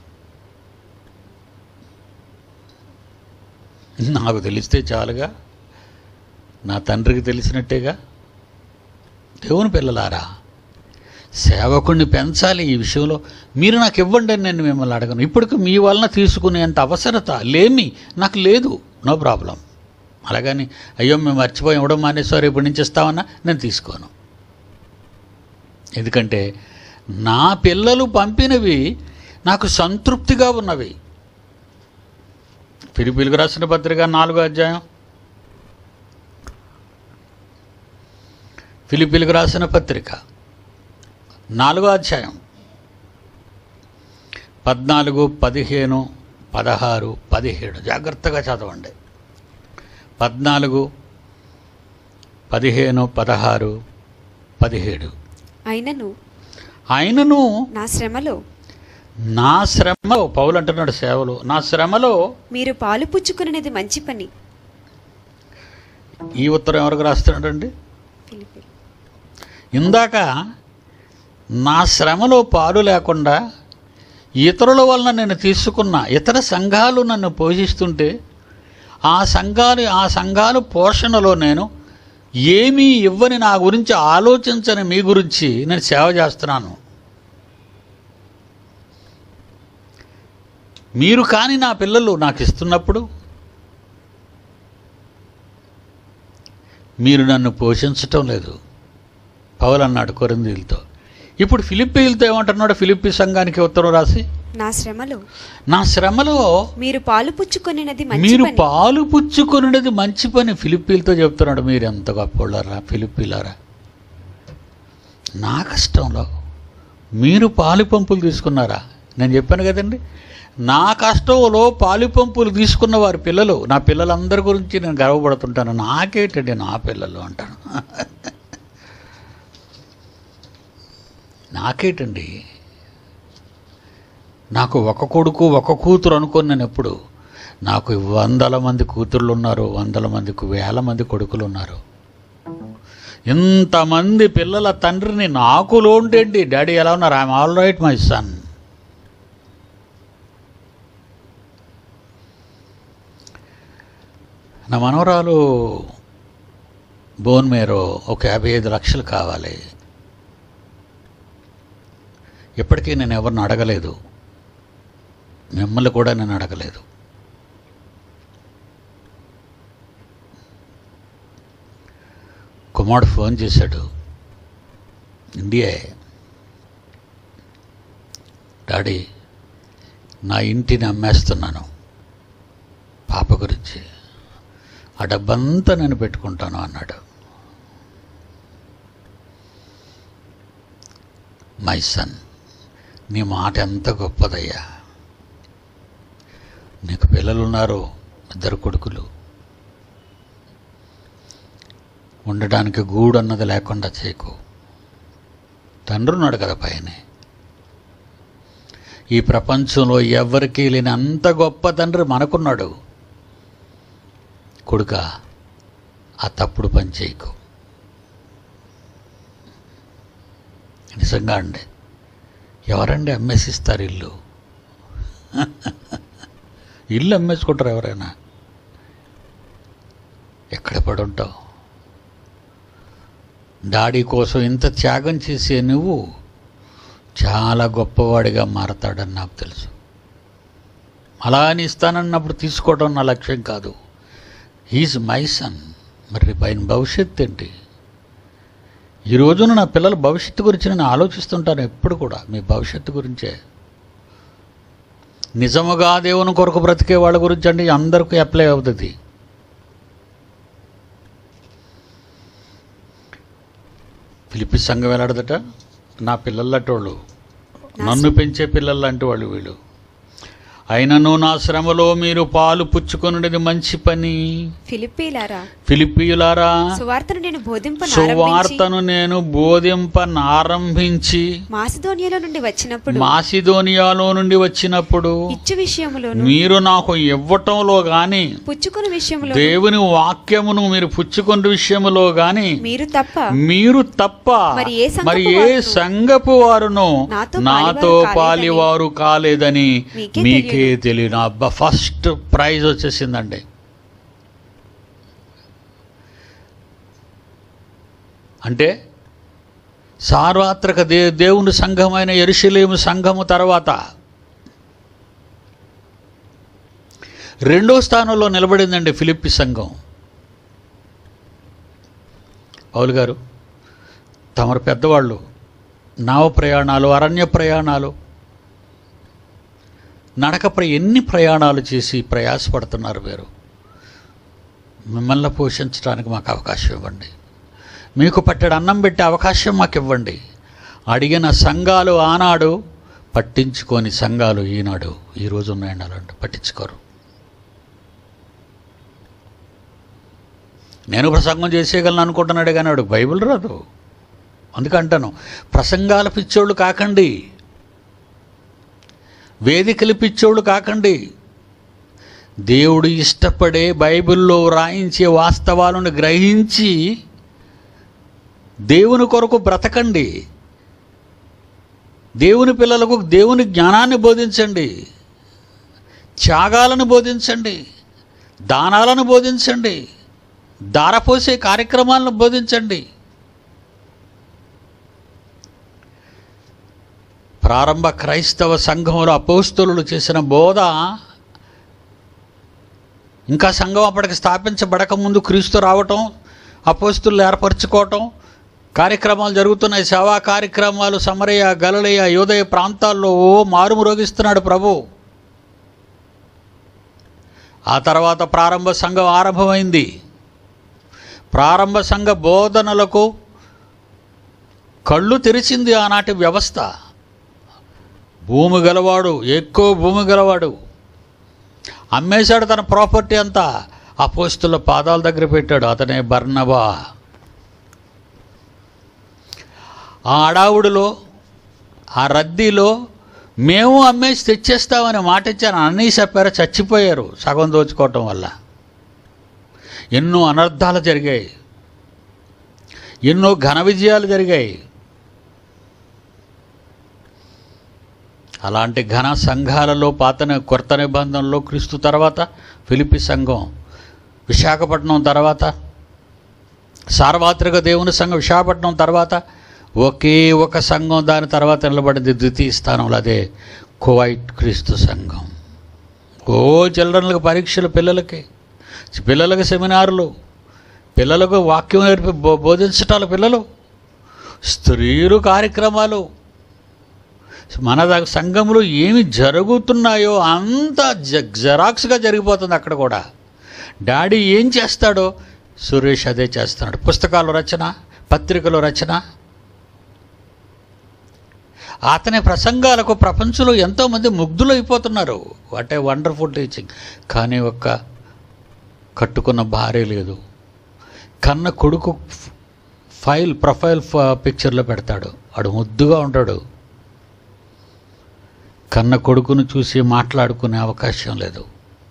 నాకు తెలిస్తే చాలుగా నా తండ్రికి తెలిసినట్టేగా దేవుని పిల్లలారా సేవకుడిని పెంచాలి ఈ విషయంలో మీరు నాకు ఇవ్వండి అని నేను మిమ్మల్ని అడగను ఇప్పటికి మీ వలన తీసుకునేంత అవసరత లేమి నాకు లేదు నో ప్రాబ్లం అలాగని అయ్యో మేము మర్చిపోయి ఇవ్వడం మానేసారు ఇప్పటి నుంచి ఇస్తామన్నా నేను తీసుకోను ఎందుకంటే నా పిల్లలు పంపినవి నాకు సంతృప్తిగా ఉన్నవి పిలిపిలుగు రాసిన పత్రిక నాలుగో అధ్యాయం ఫిలిపిలకు రాసిన పత్రిక నాలుగో అధ్యాయం పద్నాలుగు పదిహేను పదహారు పదిహేడు జాగ్రత్తగా చదవండి పద్నాలుగు పదిహేను పదహారు పదిహేడు
అయినను
ఆయనను
నా శ్రమలో
నా శ్రమలో పౌలు అంటున్నాడు సేవలు నా శ్రమలో
మీరు పాలు పుచ్చుకునేది మంచి పని
ఈ ఉత్తరం ఎవరికి రాస్తున్నాడండి
ఫిలిప్పీ.
ఇందాక నా శ్రమలో పాలు లేకుండా ఇతరుల వలన నేను తీసుకున్న ఇతర సంఘాలు నన్ను పోషిస్తుంటే ఆ సంఘాలు ఆ సంఘాలు పోషణలో నేను ఏమీ ఇవ్వని నా గురించి ఆలోచించని మీ గురించి నేను సేవ చేస్తున్నాను మీరు కానీ నా పిల్లలు నాకు ఇస్తున్నప్పుడు మీరు నన్ను పోషించటం లేదు పౌలు అన్నాడు కొరిందీలతో ఇప్పుడు ఫిలిప్పీలతో ఏమంటున్నాడు ఫిలిప్పీ సంఘానికి ఉత్తరం రాసి
నా శ్రమలో
నా శ్రమలో
మీరు పాలు పుచ్చుకునేది మంచి
మీరు
పని
పాలు పుచ్చుకునేది మంచి పని ఫిలిప్పీలతో చెప్తున్నాడు మీరు ఎంత గొప్పవాళ్ళరా ఫిలిప్పీలారా నా కష్టంలో మీరు పాలు పంపులు తీసుకున్నారా నేను చెప్పాను కదండి నా కష్టంలో పాలిపంపులు తీసుకున్న వారి పిల్లలు నా పిల్లలందరి గురించి నేను గర్వపడుతుంటాను నాకేటండి నా పిల్లలు అంటాను నాకేటండి నాకు ఒక కొడుకు ఒక కూతురు అనుకోని నేను ఎప్పుడు నాకు వందల మంది కూతుర్లు ఉన్నారు వందల మందికి వేల మంది కొడుకులు ఉన్నారు ఇంతమంది పిల్లల తండ్రిని నాకు లోంటేంటి డాడీ ఎలా ఉన్నారు I'm all right my son నా మనవరాలు బోన్ మేరో ఒక యాభై ఐదు లక్షలు కావాలి ఇప్పటికీ నేను ఎవరిని అడగలేదు మిమ్మల్ని కూడా నేను అడగలేదు కుమారుడు ఫోన్ చేశాడు ఇండియా డాడీ నా ఇంటిని అమ్మేస్తున్నాను పాప గురించి ఆ డబ్బంతా నేను పెట్టుకుంటాను అన్నాడు మై సన్ నీ మాట ఎంత గొప్పదయ్యా నీకు పిల్లలు ఉన్నారు ఇద్దరు కొడుకులు ఉండడానికి గూడు అన్నది లేకుండా చేయకు తండ్రి ఉన్నాడు కదా పైనే ఈ ప్రపంచంలో ఎవరికీ లేని అంత గొప్ప తండ్రి మనకున్నాడు కొడుక ఆ తప్పుడు పని చేయకు నిజంగా అండి ఎవరండి అమ్మేసిస్తారు ఇల్లు ఇల్లు అమ్మేసుకుంటారు ఎవరైనా ఎక్కడ పడి ఉంటావు డాడీ కోసం ఇంత త్యాగం చేసే నువ్వు చాలా గొప్పవాడిగా మారతాడని నాకు తెలుసు అలా అని ఇస్తానన్నప్పుడు తీసుకోవడం నా లక్ష్యం కాదు హీజ్ మై సన్ మరి పైన భవిష్యత్తు ఏంటి ఈ రోజున నా పిల్లల భవిష్యత్తు గురించి నేను ఆలోచిస్తుంటాను ఎప్పుడు కూడా మీ భవిష్యత్తు గురించే నిజముగా దేవుని కొరకు బ్రతికే వాళ్ళ గురించి అంటే అందరికీ అప్లై అవుతుంది ఫిలిపి సంఘం వెళ్ళాడదట నా పిల్లలటోళ్ళు నన్ను పెంచే పిల్లలు లాంటి వాళ్ళు వీళ్ళు అయినను నా శ్రమలో మీరు పాలు పుచ్చుకొనుడిది మంచి పని
ఫిలిప్పీలారా
ఫిలిపియులారా
సువార్తను నేను బోధింప
సువార్తను నేను బోధింపనారంభించి
మాసిదోనియాలో నుండి వచ్చినప్పుడు
మాసిదోనియాలో నుండి వచ్చినప్పుడు
ఇచ్చు విషయములోను
మీరు నాకు ఇవ్వటంలో గాని
పుచ్చుకుని విషయంలో
దేవుని వాక్యమును మీరు పుచ్చుకున్న విషయములో గాని
మీరు తప్ప
మీరు తప్ప
మరి ఏ సంఘపు
మరి ఏ
వారును
సంఘపు వారును
నాతో
నాతో
పాలివారు
పాలివారు కాలేదని
మీకే
మీకే తెలియదు అబ్బా ఫస్ట్ ప్రైజ్ వచ్చేసిందండి అంటే సార్వత్రిక దే దేవుని సంఘమైన ఎరుషలేము సంఘము తర్వాత రెండో స్థానంలో నిలబడిందండి ఫిలిప్పి సంఘం పౌలు గారు తమరు పెద్దవాళ్ళు నావ ప్రయాణాలు అరణ్య ప్రయాణాలు నడకపై ఎన్ని ప్రయాణాలు చేసి ప్రయాసపడుతున్నారు మీరు మిమ్మల్ని పోషించడానికి మాకు అవకాశం ఇవ్వండి మీకు పట్టెడు అన్నం పెట్టే అవకాశం మాకు ఇవ్వండి అడిగిన సంఘాలు ఆనాడు పట్టించుకొని సంఘాలు ఈనాడు ఈరోజు ఉన్నాయండి అలాంటి పట్టించుకోరు నేను ప్రసంగం చేసేయగలను అనుకుంటున్నాడు కానీ వాడు బైబిల్ రాదు అందుకంటాను ప్రసంగాల పిచ్చోళ్ళు కాకండి వేదికలు పిచ్చోళ్ళు కాకండి దేవుడు ఇష్టపడే బైబిల్లో వ్రాయించే వాస్తవాలను గ్రహించి దేవుని కొరకు బ్రతకండి దేవుని పిల్లలకు దేవుని జ్ఞానాన్ని బోధించండి త్యాగాలను బోధించండి దానాలను బోధించండి దారపోసే కార్యక్రమాలను బోధించండి ప్రారంభ క్రైస్తవ సంఘంలో అపోస్తులు చేసిన బోధ ఇంకా సంఘం అప్పటికి స్థాపించబడక ముందు క్రీస్తు రావటం అపోస్తులు ఏర్పరచుకోవటం కార్యక్రమాలు జరుగుతున్నాయి సేవా కార్యక్రమాలు సమరయ గలలయ యోదయ ప్రాంతాల్లో ఓ మారుమురోగిస్తున్నాడు ప్రభు ఆ తర్వాత ప్రారంభ సంఘం ఆరంభమైంది ప్రారంభ సంఘ బోధనలకు కళ్ళు తెరిచింది ఆనాటి వ్యవస్థ భూమి గలవాడు ఎక్కువ భూమి గలవాడు అమ్మేశాడు తన ప్రాపర్టీ అంతా అపోస్తుల పాదాల దగ్గర పెట్టాడు అతనే బర్నబా ఆ అడావుడిలో ఆ రద్దీలో మేము అమ్మేసి తెచ్చేస్తామని మాట ఇచ్చాను అన్నీ చెప్పారు చచ్చిపోయారు సగం దోచుకోవటం వల్ల ఎన్నో అనర్థాలు జరిగాయి ఎన్నో ఘన విజయాలు జరిగాయి అలాంటి ఘన సంఘాలలో పాత ని- కొత్త నిబంధనలో క్రీస్తు తర్వాత ఫిలిపి సంఘం విశాఖపట్నం తర్వాత సార్వత్రిక దేవుని సంఘం విశాఖపట్నం తర్వాత ఒకే ఒక సంఘం దాని తర్వాత నిలబడింది ద్వితీయ స్థానంలో అదే కువైట్ క్రీస్తు సంఘం ఓ చిల్డ్రన్లకు పరీక్షలు పిల్లలకి పిల్లలకి సెమినార్లు పిల్లలకు వాక్యం నేర్పి బో- బోధించటాలు పిల్లలు స్త్రీలు కార్యక్రమాలు మన ద- సంఘంలో ఏమి జరుగుతున్నాయో అంత జ జెరాక్స్గా జరిగిపోతుంది అక్కడ కూడా డాడీ ఏం చేస్తాడో సురేష్ అదే చేస్తున్నాడు పుస్తకాలు రచన పత్రికలు రచన అతని ప్రసంగాలకు ప్రపంచంలో ఎంతోమంది ముగ్ధులు అయిపోతున్నారు వాట్ ఏ వండర్ఫుల్ టీచింగ్ కానీ ఒక్క కట్టుకున్న భార్య లేదు కన్న కొడుకు ఫ్- ఫైల్ ప్రొఫైల్ ఫ- పిక్చర్లో పెడతాడు వాడు ముద్దుగా ఉంటాడు కన్న కొడుకును చూసి మాట్లాడుకునే అవకాశం లేదు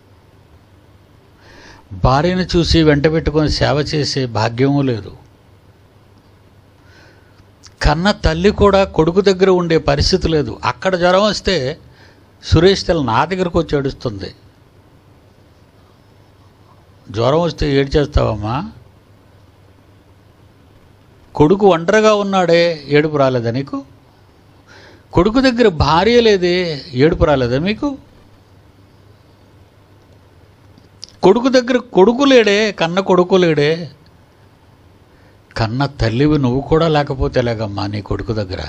భార్యను చూసి వెంట పెట్టుకొని సేవ చేసే భాగ్యము లేదు కన్న తల్లి కూడా కొడుకు దగ్గర ఉండే పరిస్థితి లేదు అక్కడ జ్వరం వస్తే సురేష్ తెల్ల నా దగ్గరకు వచ్చి ఏడుస్తుంది జ్వరం వస్తే ఏడు చేస్తావమ్మా కొడుకు ఒంటరిగా ఉన్నాడే ఏడుపు రాలేదా నీకు కొడుకు దగ్గర భార్య లేదే ఏడుపు రాలేదా మీకు కొడుకు దగ్గర కొడుకు లేడే కన్న కొడుకు లేడే కన్న తల్లివి నువ్వు కూడా లేకపోతే ఎలాగమ్మా నీ కొడుకు దగ్గర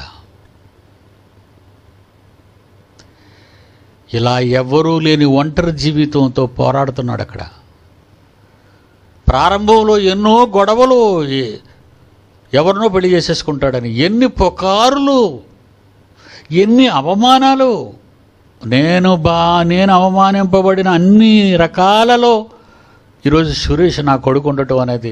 ఇలా ఎవ్వరూ లేని ఒంటరి జీవితంతో పోరాడుతున్నాడు అక్కడ ప్రారంభంలో ఎన్నో గొడవలు ఏ- ఎవరినో పెళ్లి చేసేసుకుంటాడని ఎన్ని పుకారులు ఎన్ని అవమానాలు నేను బా నేను అవమానింపబడిన అన్ని రకాలలో ఈరోజు సురేష్ నా కొడుకు ఉండటం అనేది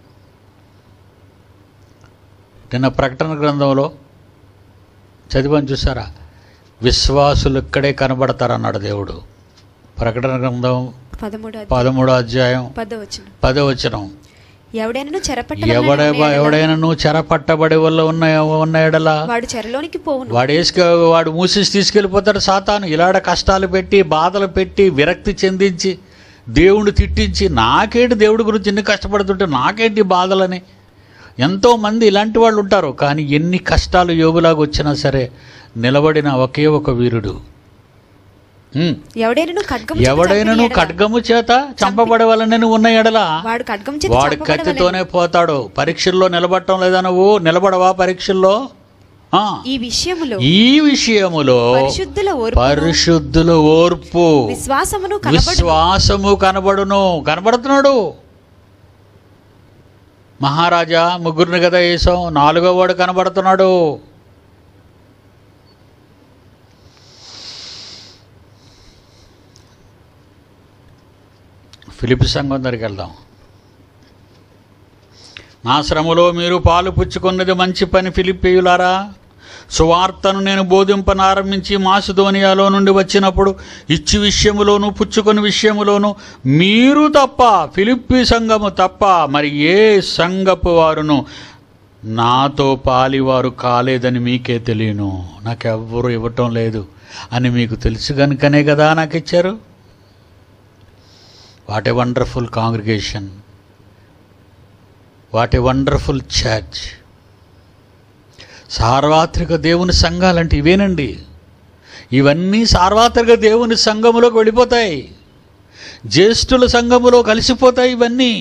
నిన్న ప్రకటన గ్రంథంలో చదివాను చూసారా విశ్వాసులు ఇక్కడే కనబడతారన్నాడు దేవుడు ప్రకటన గ్రంథం
పదమూడు
పదమూడో అధ్యాయం
పదవచ్చును
పదవచనం
ఎవడైనను చెరపట్ట
ఎవడ ఎవడైనా నువ్వు చెరపట్టబడి వల్ల ఉన్న ఉన్న ఎడలా
వాడు చెరలోనికి పోవును
వాడు వేసుక వాడు మూసేసి తీసుకెళ్ళిపోతాడు సాతాను ఇలాడ కష్టాలు పెట్టి బాధలు పెట్టి విరక్తి చెందించి దేవుడు తిట్టించి నాకేంటి దేవుడి గురించి ఎన్ని కష్టపడుతుంటే నాకేంటి బాధలని ఎంతోమంది ఇలాంటి వాళ్ళు ఉంటారు కానీ ఎన్ని కష్టాలు యోగులాగా వచ్చినా సరే నిలబడిన ఒకే ఒక వీరుడు ఉమ్.
ఎవడైనను ఖడ్గము చేత
ఎవడైనను
చంపిన ఎడల
ఖడ్గము చేత చంపబడవలనని ఉన్న ఎడల
వాడు ఖడ్గం చేత
వాడు
చంపబడవలెను.
కత్తితోనే పోతాడు పరీక్షల్లో నిలబడటం లేదా నువ్వు నిలబడవా పరీక్షల్లో ఆ.
ఈ విషయములో
ఈ విషయములో
పరిశుద్ధుల ఓర్పు
పరిశుద్ధుల ఓర్పు
విశ్వాసమును కనబడు
విశ్వాసము కనబడును కనబడుతున్నాడు మహారాజా ముగ్గురిని కదా వేసాం నాలుగో వాడు కనబడుతున్నాడు ఫిలిప్ సంఘం దగ్గరికి వెళ్దాం నా శ్రమలో మీరు పాలు పుచ్చుకున్నది మంచి పని ఫిలిప్పీయులారా సువార్తను నేను బోధింపనారంభించి మాసుధోనియాలో నుండి వచ్చినప్పుడు ఇచ్చి విషయములోను పుచ్చుకొని విషయములోను మీరు తప్ప ఫిలిప్పి సంఘము తప్ప మరి ఏ సంఘపు వారును నాతో పాలివారు కాలేదని మీకే తెలియను నాకెవ్వరూ ఇవ్వటం లేదు అని మీకు తెలుసు కనుకనే కదా నాకు ఇచ్చారు what a wonderful congregation what a wonderful church సార్వత్రిక దేవుని సంఘాలంటే ఇవేనండి ఇవన్నీ సార్వత్రిక దేవుని సంఘములోకి వెళ్ళిపోతాయి జ్యేష్ఠుల సంఘములో కలిసిపోతాయి ఇవన్నీ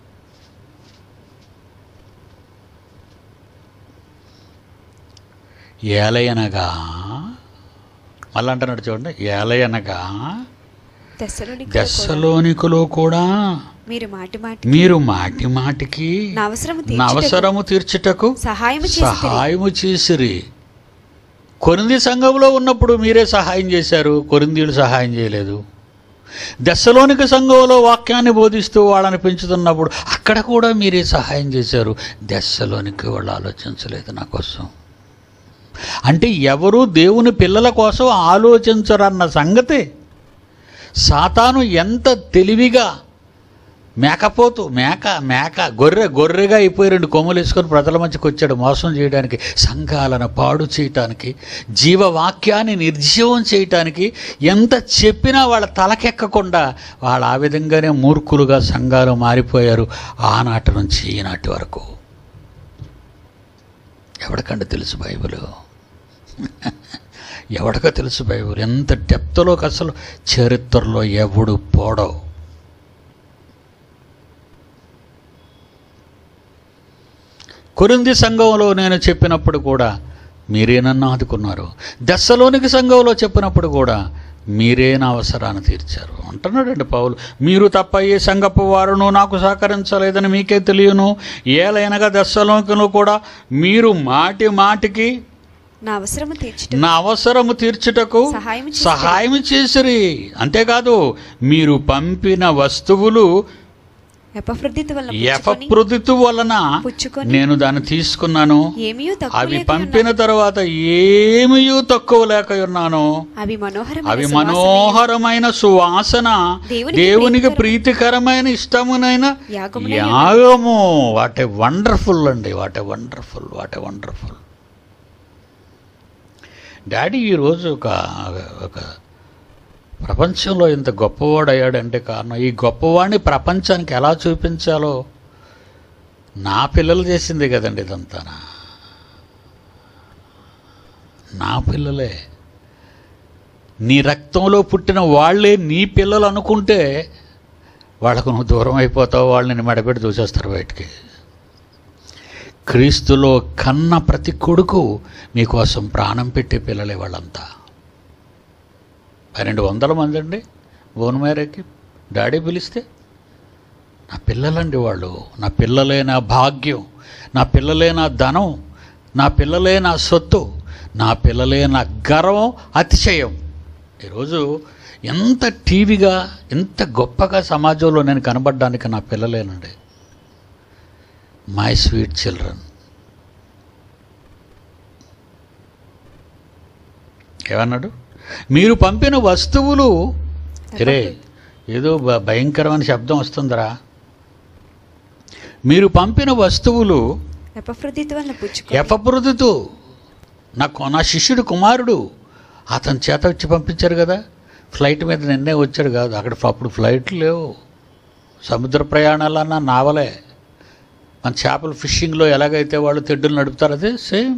ఏలయనగా మళ్ళీ అంటున్నాడు చూడండి ఏలయనగా
దశలోనికి
దశలోనికులో కూడా
మీరు మాటి మాటి
మీరు మాటి మాటికి
నా అవసరము
నా
తీర్చుటకు
అవసరము తీర్చుటకు
సహాయము చేసి
సహాయము చేసిరి కొరింది సంఘంలో ఉన్నప్పుడు మీరే సహాయం చేశారు కొరిందీలు సహాయం చేయలేదు దశలోనిక సంఘంలో వాక్యాన్ని బోధిస్తూ వాళ్ళని పెంచుతున్నప్పుడు అక్కడ కూడా మీరే సహాయం చేశారు దశలోనికి వాళ్ళు ఆలోచించలేదు నా కోసం అంటే ఎవరు దేవుని పిల్లల కోసం ఆలోచించరన్న సంగతి సాతాను ఎంత తెలివిగా మేకపోతు మేక మేక గొర్రె గొర్రెగా అయిపోయి రెండు కొమ్ములు వేసుకొని ప్రజల మధ్యకి వచ్చాడు మోసం చేయడానికి సంఘాలను పాడు చేయటానికి జీవవాక్యాన్ని నిర్జీవం చేయటానికి ఎంత చెప్పినా వాళ్ళ తలకెక్కకుండా వాళ్ళు ఆ విధంగానే మూర్ఖులుగా సంఘాలు మారిపోయారు ఆనాటి నుంచి ఈనాటి వరకు ఎవడికంటే తెలుసు బైబిల్ ఎవడికో తెలుసు బైబిల్ ఎంత డెప్త్లోకి అసలు చరిత్రలో ఎవడు పోడవు కొరింది సంఘంలో నేను చెప్పినప్పుడు కూడా మీరే నన్ను ఆదుకున్నారు దశలోనికి సంఘంలో చెప్పినప్పుడు కూడా మీరే నా అవసరాన్ని తీర్చారు అంటున్నాడండి పౌలు మీరు తప్ప ఏ సంగపు వారును నాకు సహకరించలేదని మీకే తెలియను ఏలైనగా దశలోకిలో కూడా మీరు మాటి మాటికి
నా అవసరము తీర్చుట
నా అవసరము తీర్చుటకు
సహాయము చేసిరి.
సహాయం చేసిరి అంతేకాదు మీరు పంపిన వస్తువులు
ఎపఫ్రొదితు వలన పుచ్చుకొని
ఎఫప్రొదితు వలన
పుచ్చుకొని
నేను దాన్ని తీసుకున్నాను
ఏమీయూ తక్కువ
అవి
లేక
పంపిన
ఉన్నాను.
తర్వాత ఏమీయూ తక్కువ లేక ఉన్నాను
అవి మనోహరమైన
అవి
సువాసనయు,
మనోహరమైన సువాసన
దేవునికి
దేవునికి
ప్రీతికరం-
ప్రీతికరమైన ఇష్టమునైన
యాగమునై
యాగము వాట్ ఏ వండర్ఫుల్ అండి what a wonderful what a wonderful daddy ఈరోజు ఒక ఒక ప్రపంచంలో ఇంత గొప్పవాడు అయ్యాడంటే కారణం ఈ గొప్పవాడిని ప్రపంచానికి ఎలా చూపించాలో నా పిల్లలు చేసింది కదండి ఇదంతా నా పిల్లలే నీ రక్తంలో పుట్టిన వాళ్ళే నీ పిల్లలు అనుకుంటే వాళ్ళకు నువ్వు దూరం అయిపోతావు వాళ్ళని మెడపెట్టి చూసేస్తారు బయటికి క్రీస్తులో కన్న ప్రతి కొడుకు మీకోసం ప్రాణం పెట్టే పిల్లలే వాళ్ళంతా పన్నెండు వందల మంది అండి బోన్ మేరకి డాడీ పిలిస్తే నా పిల్లలండి వాళ్ళు నా పిల్లలే నా భాగ్యం నా పిల్లలే నా ధనం నా పిల్లలే నా సొత్తు నా పిల్లలే నా గర్వం అతిశయం ఈరోజు ఎంత టీవీగా ఎంత గొప్పగా సమాజంలో నేను కనబడడానికి నా పిల్లలేనండి మై స్వీట్ చిల్డ్రన్ ఏమన్నాడు మీరు పంపిన వస్తువులు రే ఏదో భ- భయంకరమైన శబ్దం వస్తుందిరా మీరు పంపిన వస్తువులు
ఎపఫ్రొదితు వలన పుచ్చుకొని
ఎఫప్రదుతు నా కొ- నా శిష్యుడు కుమారుడు అతని చేత వచ్చి పంపించారు కదా ఫ్లైట్ మీద నిన్నే వచ్చాడు కాదు అక్కడ అప్పుడు ఫ్లైట్లు లేవు సముద్ర ప్రయాణాలన్నా నావలే మన చేపలు ఫిషింగ్లో ఎలాగైతే వాళ్ళు తెడ్డులు నడుపుతారు అదే సేమ్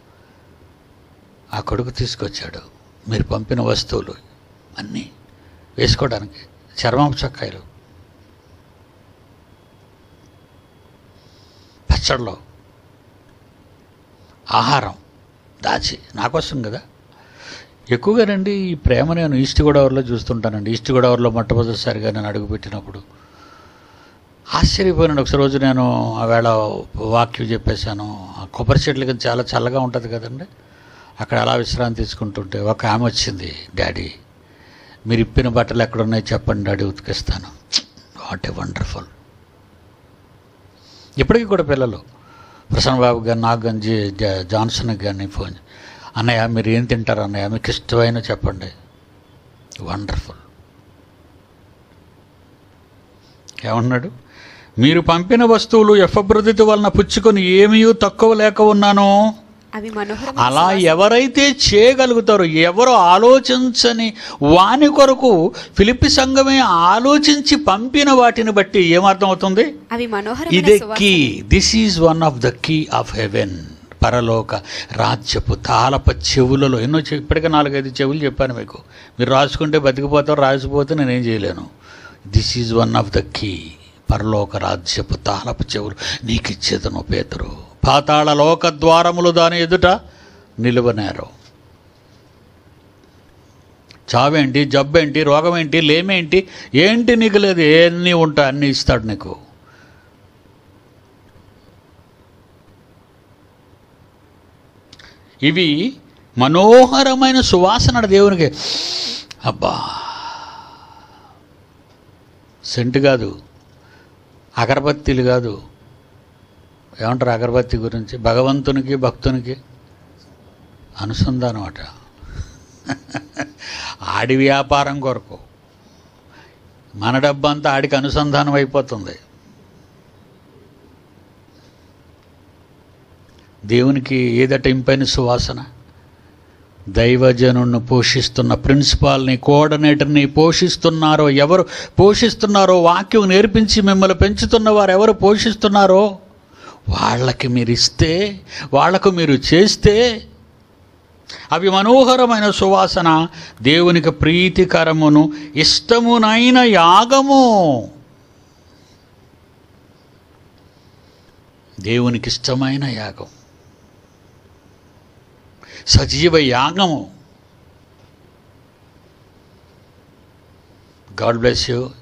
ఆ కొడుకు తీసుకొచ్చాడు మీరు పంపిన వస్తువులు అన్నీ వేసుకోవడానికి చర్మం చొక్కాయలు పచ్చళ్ళు ఆహారం దాచి నా కోసం కదా ఎక్కువగా రండి ఈ ప్రేమ నేను ఈస్ట్ గోదావరిలో చూస్తుంటానండి ఈస్ట్ గోదావరిలో మొట్టమొదటిసారిగా నేను అడుగుపెట్టినప్పుడు ఆశ్చర్యపోయినాడు ఒకసారి రోజు నేను ఆ వేళ వాక్యం చెప్పేశాను ఆ కొబ్బరి చెట్ల కింద చాలా చల్లగా ఉంటుంది కదండి అక్కడ అలా విశ్రాంతి తీసుకుంటుంటే ఒక ఆమె వచ్చింది డాడీ మీరు ఇప్పిన బట్టలు ఎక్కడున్నాయి చెప్పండి డాడీ ఉతికిస్తాను వాట్ ఏ వండర్ఫుల్ ఇప్పటికీ కూడా పిల్లలు ప్రసన్న బాబు గారు నాకు కానీ జే జా- జాన్సన్కి కానీ ఫోన్ అన్నయ్య మీరు ఏం తింటారు అన్నయ్య మీకు ఇష్టమైన చెప్పండి వండర్ఫుల్ ఏమన్నాడు మీరు పంపిన వస్తువులు ఎఫబ్రదిత వలన పుచ్చుకొని ఏమీ తక్కువ లేక ఉన్నాను
అవి మనోహరమైన
అలా
సువాసన.
ఎవరైతే చేయగలుగుతారో ఎవరు ఆలోచించని వాని కొరకు ఫిలిప్పి సంఘమే ఆలోచించి పంపిన వాటిని బట్టి ఏమర్థం అవుతుంది
అవి మనోహరమైన
ఇదే
సువాసన.
Key this is one of the key of heaven పరలోక రాజ్యపు తాళప చెవులలో ఎన్నో చె- ఇప్పటికే నాలుగైదు చెవులు చెప్పాను మీకు మీరు రాసుకుంటే బతికిపోతారు రాసిపోతే నేనేం చేయలేను this is one of the key పరలోక రాజ్యపు తాళపు చెవులు నీకు ఇచ్చేదను పేతురు పాతాళ లోక ద్వారములు దాని ఎదుట నిలువనేరు చావేంటి జబ్బేంటి రోగం ఏంటి లేమేంటి ఏంటి నీకు లేదు ఎన్ని ఉంటా అన్నీ ఇస్తాడు నీకు ఇవి మనోహరమైన సువాసన దేవునికి అబ్బా సెంటు కాదు అగరబత్తీలు కాదు ఏమంటారు అగరబత్తి గురించి భగవంతునికి భక్తునికి అనుసంధానం అట ఆడి వ్యాపారం కొరకు మన డబ్బంతా ఆడికి అనుసంధానం అయిపోతుంది దేవునికి ఏదట ఇంపైన సువాసన దైవజనుణ్ణి పోషిస్తున్న ప్రిన్సిపాల్ని కోఆర్డినేటర్ని పోషిస్తున్నారో ఎవరు పోషిస్తున్నారో వాక్యం నేర్పించి మిమ్మల్ని పెంచుతున్న వారు ఎవరు పోషిస్తున్నారో వాళ్ళకి మీరు ఇస్తే వాళ్లకు మీరు చేస్తే అవి మనోహరమైన సువాసన దేవునికి ప్రీతికరమును ఇష్టమునైన యాగము దేవునికి ఇష్టమైన యాగం సజీవ యాగము గాడ్ బ్లెస్ యూ